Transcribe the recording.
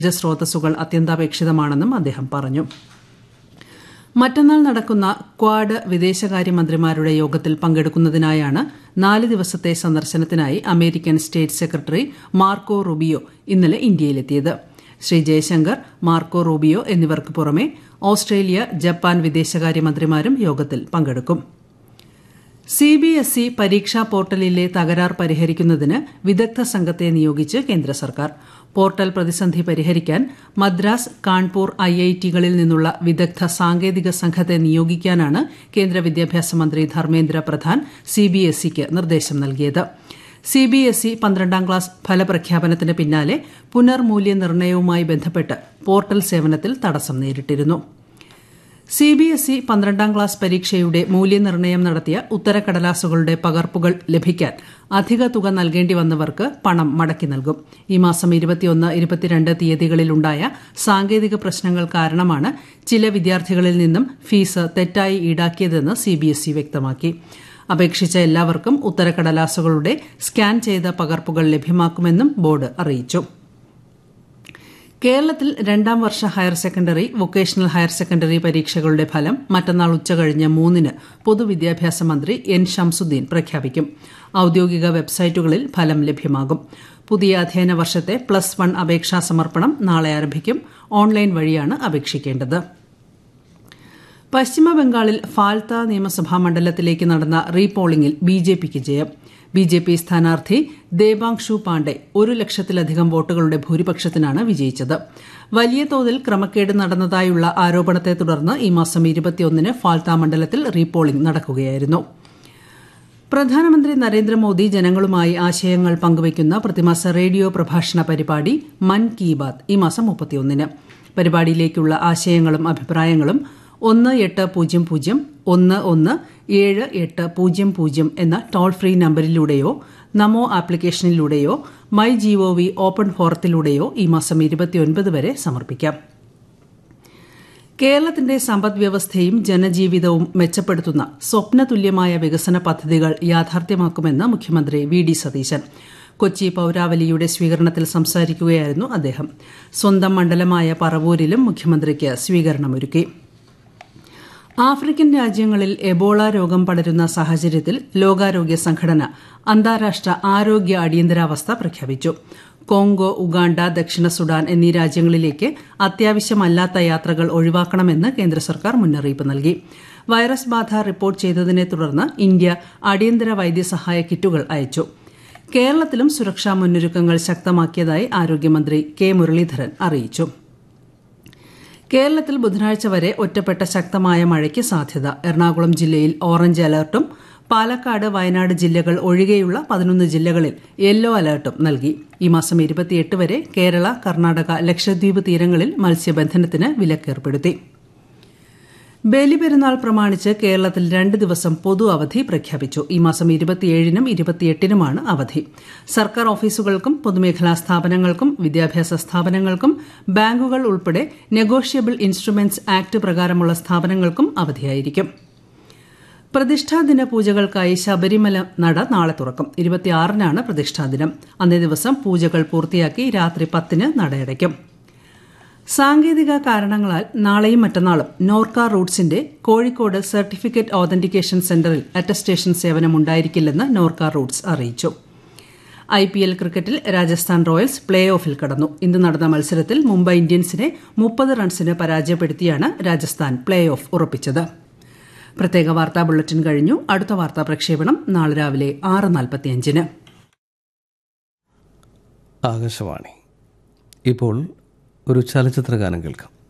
ഊർജ്ജസ്രോതസ്സുകൾ അത്യന്താപേക്ഷിതമാണെന്നും അദ്ദേഹം പറഞ്ഞു മറ്റന്നാൾ നടക്കുന്ന ക്വാഡ് വിദേശകാര്യമന്ത്രിമാരുടെ യോഗത്തിൽ പങ്കെടുക്കുന്നതിനായാണ് നാല് ദിവസത്തെ സന്ദർശനത്തിനായി American state secretary Marco Rubio ഇന്നലെ ഇന്ത്യയിലെത്തിയത് ശ്രീ ജയശങ്കർ മാർക്കോ റൂബിയോ എന്നിവർക്ക് പുറമെ ഓസ്ട്രേലിയ ജപ്പാൻ വിദേശകാര്യമന്ത്രിമാരും യോഗത്തിൽ പങ്കെടുക്കും സിബിഎസ്ഇ പരീക്ഷാ പോർട്ടലിലെ തകരാർ പരിഹരിക്കുന്നതിന് വിദഗ്ധ സംഘത്തെ നിയോഗിച്ച് കേന്ദ്ര സർക്കാർ പോർട്ടൽ പ്രതിസന്ധി പരിഹരിക്കാൻ മദ്രാസ് കാൺപൂർ ഐഐടികളിൽ നിന്നുള്ള വിദഗ്ധ സാങ്കേതിക സംഘത്തെ നിയോഗിക്കാനാണ് കേന്ദ്ര വിദ്യാഭ്യാസ മന്ത്രി ധർമ്മേന്ദ്ര പ്രധാൻ സിബിഎസ്ഇക്ക് നിർദ്ദേശം നൽകിയത് സിബിഎസ്ഇ പന്ത്രണ്ടാം ക്ലാസ് ഫലപ്രഖ്യാപനത്തിന് പിന്നാലെ പുനർമൂല്യനിർണ്ണയവുമായി ബന്ധപ്പെട്ട് പോർട്ടൽ സേവനത്തിൽ തടസ്സം നേരിട്ടിരുന്നു സിബിഎസ്ഇ പന്ത്രണ്ടാം ക്ലാസ് പരീക്ഷയുടെ മൂല്യനിർണ്ണയം നടത്തിയ ഉത്തരക്കടലാസുകളുടെ പകർപ്പുകൾ ലഭിക്കാൻ അധിക തുക നൽകേണ്ടി വന്നവർക്ക് പണം മടക്കി നൽകും ഈ മാസം ഇരുപത്തിയൊന്ന് ഇരുപത്തിരണ്ട് തീയതികളിലുണ്ടായ സാങ്കേതിക പ്രശ്നങ്ങൾ കാരണമാണ് ചില വിദ്യാർത്ഥികളിൽ നിന്നും ഫീസ് തെറ്റായി ഈടാക്കിയതെന്ന് സിബിഎസ്ഇ വ്യക്തമാക്കി അപേക്ഷിച്ച എല്ലാവർക്കും ഉത്തരക്കടലാസുകളുടെ സ്കാൻ ചെയ്ത പകർപ്പുകൾ ലഭ്യമാക്കുമെന്നും ബോർഡ് അറിയിച്ചു കേരളത്തിൽ രണ്ടാം വർഷ higher secondary vocational higher secondary പരീക്ഷകളുടെ ഫലം മറ്റന്നാൾ ഉച്ചകഴിഞ്ഞ് മൂന്നിന് പൊതുവിദ്യാഭ്യാസ മന്ത്രി എൻ ഷംസുദ്ദീൻ പ്രഖ്യാപിക്കും ഔദ്യോഗിക വെബ്സൈറ്റുകളിൽ ഫലം ലഭ്യമാകും പുതിയ അധ്യയന വർഷത്തെ പ്ലസ് വൺ അപേക്ഷാ സമർപ്പണം നാളെ ആരംഭിക്കും ഓൺലൈൻ വഴിയാണ് അപേക്ഷിക്കേണ്ടത് പശ്ചിമബംഗാളിൽ ഫാൽത്ത നിയമസഭാ മണ്ഡലത്തിലേക്ക് നടന്ന റീപോളിംഗിൽ ബിജെപിക്ക് ജയം ബിജെപി സ്ഥാനാർത്ഥി ദേബാങ്ഷു പാണ്ഡെ ഒരു ലക്ഷത്തിലധികം വോട്ടുകളുടെ ഭൂരിപക്ഷത്തിനാണ് വിജയിച്ചത് വലിയ തോതിൽ ക്രമക്കേട് നടന്നതായുള്ള ആരോപണത്തെ തുടർന്ന് ഈ മാസം ഇരുപത്തിയൊന്നിന് ഫാൽത്ത മണ്ഡലത്തിൽ റീപോളിംഗ് നടക്കുകയായിരുന്നു പ്രധാനമന്ത്രി നരേന്ദ്രമോദി ജനങ്ങളുമായി ആശയങ്ങൾ പങ്കുവയ്ക്കുന്ന പ്രതിമാസ റേഡിയോ പ്രഭാഷണ പരിപാടി മൻ കി ബാത് ഈ മാസം മുപ്പത്തിയൊന്നിന് പരിപാടിയിലേക്കുള്ള ആശയങ്ങളും അഭിപ്രായങ്ങളും ഒന്ന് എട്ട് പൂജ്യം പൂജ്യം ഒന്ന് ഒന്ന് ഏഴ് എട്ട് പൂജ്യം പൂജ്യം എന്ന ടോൾ ഫ്രീ നമ്പരിലൂടെയോ നമോ ആപ്ലിക്കേഷനിലൂടെയോ മൈ ജിഒവി ഓപ്പൺ ഫോറത്തിലൂടെയോ ഈ മാസം ഇരുപത്തിയൊൻപത് വരെ സമർപ്പിക്കാം കേരളത്തിന്റെ സമ്പദ് വ്യവസ്ഥയും ജനജീവിതവും മെച്ചപ്പെടുത്തുന്ന സ്വപ്നതുല്യമായ വികസന പദ്ധതികൾ യാഥാർത്ഥ്യമാക്കുമെന്ന് മുഖ്യമന്ത്രി വി ഡി സതീശൻ കൊച്ചി പൌരാവലിയുടെ സ്വീകരണത്തിൽ സംസാരിക്കുകയായിരുന്നു അദ്ദേഹം സ്വന്തം മണ്ഡലമായ പറവൂരിലും മുഖ്യമന്ത്രിക്ക് സ്വീകരണമൊരുക്കി ആഫ്രിക്കൻ രാജ്യങ്ങളിൽ എബോള രോഗം പടരുന്ന സാഹചര്യത്തിൽ ലോകാരോഗ്യ സംഘടന അന്താരാഷ്ട്ര ആരോഗ്യ അടിയന്തരാവസ്ഥ പ്രഖ്യാപിച്ചു കോങ്കോ ഉഗാണ്ട ദക്ഷിണ സുഡാൻ എന്നീ രാജ്യങ്ങളിലേക്ക് അത്യാവശ്യമല്ലാത്ത യാത്രകൾ ഒഴിവാക്കണമെന്ന് കേന്ദ്ര സർക്കാർ മുന്നറിയിപ്പ് നൽകി വൈറസ് ബാധ റിപ്പോർട്ട് ചെയ്തതിനെ തുടർന്ന് ഇന്ത്യ അടിയന്തര വൈദ്യസഹായ കിറ്റുകൾ അയച്ചു കേരളത്തിലും സുരക്ഷാ മുന്നൊരുക്കങ്ങൾ ശക്തമാക്കിയതായി ആരോഗ്യമന്ത്രി കെ മുരളീധരൻ അറിയിച്ചു കേരളത്തിൽ ബുധനാഴ്ച വരെ ഒറ്റപ്പെട്ട ശക്തമായ മഴയ്ക്ക് സാധ്യത എറണാകുളം ജില്ലയിൽ ഓറഞ്ച് അലർട്ടും പാലക്കാട് വയനാട് ജില്ലകൾ ഒഴികെയുള്ള പതിനൊന്ന് ജില്ലകളിൽ യെല്ലോ അലർട്ടും നൽകി ഈ മാസം ഇരുപത്തിയെട്ട് വരെ കേരള കർണാടക ലക്ഷദ്വീപ് തീരങ്ങളിൽ മത്സ്യബന്ധനത്തിന് വിലക്കേർപ്പെടുത്തി ബലിപെരുന്നാൾ പ്രമാണിച്ച് കേരളത്തിൽ രണ്ട് ദിവസം പൊതു അവധി പ്രഖ്യാപിച്ചു ഈ മാസം ഇരുപത്തിയേഴിനും ഇരുപത്തിയെട്ടിനുമാണ് അവധി സർക്കാർ ഓഫീസുകൾക്കും പൊതുമേഖലാ സ്ഥാപനങ്ങൾക്കും വിദ്യാഭ്യാസ സ്ഥാപനങ്ങൾക്കും ബാങ്കുകൾ ഉൾപ്പെടെ നെഗോഷ്യബിൾ ഇൻസ്ട്രുമെന്റ്സ് ആക്ട് പ്രകാരമുള്ള സ്ഥാപനങ്ങൾക്കും അവധിയായിരിക്കും പ്രതിഷ്ഠാദിന പൂജകൾക്കായി ശബരിമല നട നാളെ തുറക്കും ഇരുപത്തിയാറിനാണ് പ്രതിഷ്ഠാദിനം അന്നേ ദിവസം പൂജകൾ പൂർത്തിയാക്കി രാത്രി പത്തിന് നടയടയ്ക്കും സാങ്കേതിക കാരണങ്ങളാൽ നാളെയും മറ്റന്നാളും നോർക്ക റൂട്ട്സിന്റെ കോഴിക്കോട് സർട്ടിഫിക്കറ്റ് ഓതന്റിക്കേഷൻ സെന്ററിൽ അറ്റസ്റ്റേഷൻ സേവനം ഉണ്ടായിരിക്കില്ലെന്ന് നോർക്ക റൂട്ട്സ് അറിയിച്ചു ഐ പി എൽ ക്രിക്കറ്റിൽ രാജസ്ഥാൻ റോയൽസ് പ്ലേ ഓഫിൽ കടന്നു ഇന്ന് നടന്ന മത്സരത്തിൽ മുംബൈ ഇന്ത്യൻസിനെ മുപ്പത് റൺസിന് പരാജയപ്പെടുത്തിയാണ് രാജസ്ഥാൻ പ്ലേ ഓഫ് ഉറപ്പിച്ചത് പ്രത്യേക വാർത്താ ബുള്ളറ്റിൻ കഴിഞ്ഞു അടുത്ത വാർത്താ പ്രക്ഷേപണം നാളെ രാവിലെ ആറ് നാൽപ്പത്തിയഞ്ചിന് ആകാശവാണി ഇപ്പോൾ ഒരു ചലച്ചിത്ര ഗാനം കേൾക്കാം